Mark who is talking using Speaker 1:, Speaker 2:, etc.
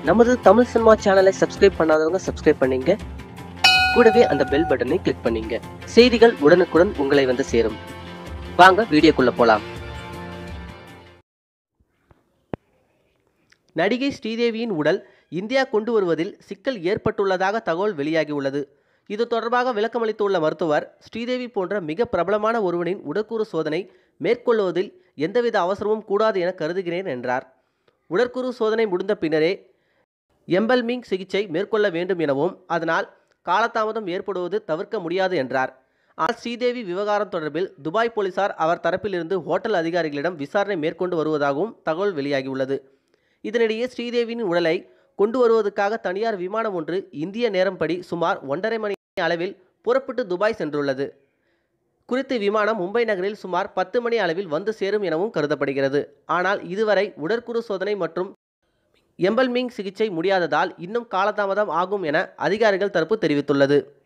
Speaker 1: நமது தமிழ் சினிமா சேனலை சப்ஸ்கிரைப் பண்ணாதவங்க சப்ஸ்கிரைப் பண்ணீங்க கூடவே அந்த பெல் பட்டனை கிளிக் பண்ணீங்க செய்திகள் உடனுக்குடன் உங்களை வந்து சேரும் வாங்க வீடியோக்குள்ள போலாம்
Speaker 2: நடிகை ஸ்ரீதேவியின் உடல் இந்தியா கொண்டு வருவதில் சிக்கல் ஏற்பட்டுள்ளதாக தகவல் வெளியாகியுள்ளது இது தொடர்பாக விளக்கமளித்துள்ள மருத்துவர் ஸ்ரீதேவி போன்ற மிக பிரபலமான ஒருவனின் உடற்கூறு சோதனை மேற்கொள்வதில் எந்தவித அவசரமும் கூடாது என கருதுகிறேன் என்றார் உடற்கூறு சோதனை முடிந்த பின்னரே எம்பல்மிங் சிகிச்சை மேற்கொள்ள வேண்டும் எனவும் அதனால் காலதாமதம் ஏற்படுவது தவிர்க்க முடியாது என்றார் ஆனால் ஸ்ரீதேவி விவகாரம் தொடர்பில் துபாய் போலீசார் அவர் தரப்பிலிருந்து ஹோட்டல் அதிகாரிகளிடம் விசாரணை மேற்கொண்டு வருவதாகவும் தகவல் வெளியாகியுள்ளது இதனிடையே ஸ்ரீதேவியின் உடலை கொண்டு வருவதற்காக தனியார் விமானம் ஒன்று இந்திய நேரம்படி சுமார் ஒன்றரை மணி அளவில் புறப்பட்டு துபாய் சென்றுள்ளது குறித்த விமானம் மும்பை நகரில் சுமார் பத்து மணி அளவில் வந்து சேரும் எனவும் கருதப்படுகிறது ஆனால் இதுவரை உடற்குறு சோதனை மற்றும் எம்பல்மிங் சிகிச்சை முடியாததால் இன்னும் காலதாமதம் ஆகும் என அதிகாரிகள் தரப்பு தெரிவித்துள்ளது